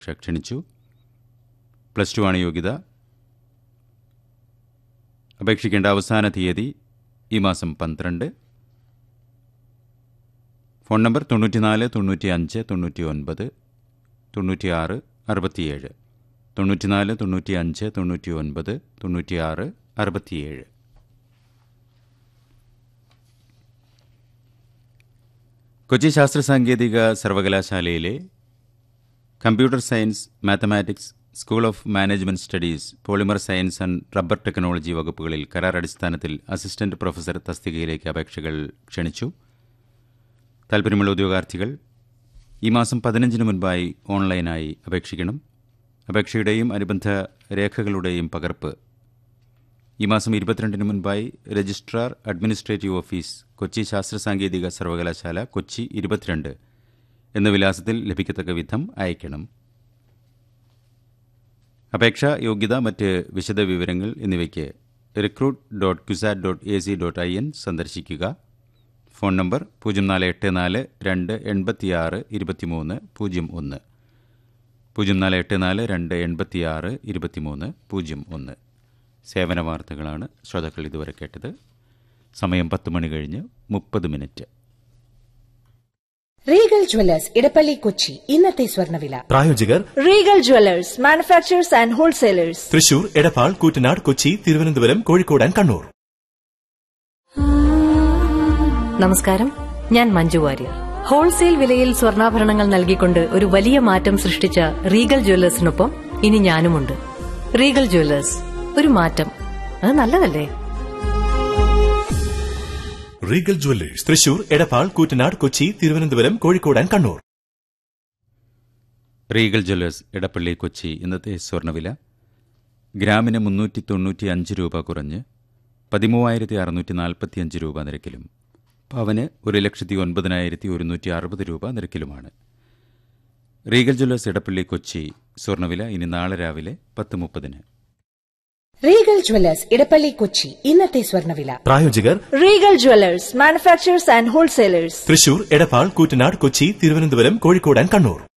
ക്ഷണിച്ചു plus two ആണ് യോഗ്യത അപേക്ഷിക്കേണ്ട അവസാന തീയതി ഈ മാസം പന്ത്രണ്ട് ഫോൺ നമ്പർ തൊണ്ണൂറ്റിനാല് തൊണ്ണൂറ്റി അഞ്ച് തൊണ്ണൂറ്റി ഒൻപത് തൊണ്ണൂറ്റിയാറ് അറുപത്തിയേഴ് തൊണ്ണൂറ്റിനാല് തൊണ്ണൂറ്റി അഞ്ച് തൊണ്ണൂറ്റി ഒൻപത് തൊണ്ണൂറ്റിയാറ് അറുപത്തിയേഴ് കൊച്ചി ശാസ്ത്ര സാങ്കേതിക സർവകലാശാലയിലെ computer science mathematics school of management studies polymer science and rubber technology വകുപ്പുകളിൽ കരാർ അടിസ്ഥാനത്തിൽ അസിസ്റ്റന്റ് പ്രൊഫസർ തസ്തികയിലേക്ക് അപേക്ഷകൾ ക്ഷണിച്ചു താൽപ്പര്യമുള്ള ഉദ്യോഗാർത്ഥികൾ ഈ മാസം പതിനഞ്ചിന് മുൻപായി ഓൺലൈനായി അപേക്ഷിക്കണം അപേക്ഷയുടെയും അനുബന്ധ രേഖകളുടെയും പകർപ്പ് ഈ മാസം ഇരുപത്തിരണ്ടിന് മുൻപായി രജിസ്ട്രാർ അഡ്മിനിസ്ട്രേറ്റീവ് ഓഫീസ് കൊച്ചി ശാസ്ത്ര സാങ്കേതിക സർവകലാശാല കൊച്ചി ഇരുപത്തിരണ്ട് എന്ന വിലാസത്തിൽ ലഭിക്കത്തക്ക വിധം അയക്കണം അപേക്ഷ യോഗ്യത മറ്റ് വിശദവിവരങ്ങൾ എന്നിവയ്ക്ക് recruit dot CUSAT dot A C dot I N സന്ദർശിക്കുക ഫോൺ നമ്പർ പൂജ്യം നാല് എട്ട് നാല് രണ്ട് എൺപത്തിയാറ് ഇരുപത്തിമൂന്ന് പൂജ്യം ഒന്ന് പൂജ്യം നാല് എട്ട് നാല് രണ്ട് എൺപത്തിയാറ് ഇരുപത്തിമൂന്ന് പൂജ്യം ഒന്ന് സേവന വാർത്തകളാണ് ശ്രോതാക്കൾ ഇതുവരെ കേട്ടത് സമയം പത്ത് മണി കഴിഞ്ഞ് മുപ്പത് minute Regal Jewellers Edappally Kochi ഇന്നത്തെ സ്വർണ്ണവില പ്രായോജകർ Regal Jewellers manufacturers and wholesalers Thrissur Edappal Koottanad Kochi Thiruvananthapuram Kozhikode and Kannur നമസ്കാരം ഞാൻ മഞ്ജു വാര്യർ ഹോൾസെയിൽ വിലയിൽ സ്വർണ്ണാഭരണങ്ങൾ നൽകിക്കൊണ്ട് ഒരു വലിയ മാറ്റം സൃഷ്ടിച്ച റീഗൽ ജ്വല്ലേഴ്സിനൊപ്പം ഇനി ഞാനുമുണ്ട് റീഗൽ ജ്വല്ലേഴ്സ് ഒരു മാറ്റം അത് നല്ലതല്ലേ Regal Jewellers Thrissur Edappal Koottanad Kochi Thiruvananthapuram Kozhikode and Kannur Regal Jewellers Edappally Kochi ഇന്നത്തെ സ്വർണ്ണവില ഗ്രാമിന് മുന്നൂറ്റി തൊണ്ണൂറ്റി അഞ്ച് രൂപ കുറഞ്ഞ് പതിമൂവായിരത്തി അറുന്നൂറ്റി നാൽപ്പത്തിയഞ്ച് രൂപ നിരക്കിലും പവന് ഒരു ലക്ഷത്തി ഒൻപതിനായിരത്തി ഒരുന്നൂറ്റി അറുപത് രൂപ നിരക്കിലുമാണ് റീഗൽ ജ്വല്ലേഴ്സ് ഇടപ്പള്ളി കൊച്ചി സ്വർണ്ണവില ഇനി നാളെ രാവിലെ പത്ത് മുപ്പതിന് റീഗൽ ജ്വല്ലേഴ്സ് ഇടപ്പള്ളി കൊച്ചി ഇന്നത്തെ സ്വർണ്ണവില പ്രായോജകർ Regal Jewellers manufacturers and wholesalers Thrissur Edappal Koottanad Kochi Thiruvananthapuram Kozhikode and Kannur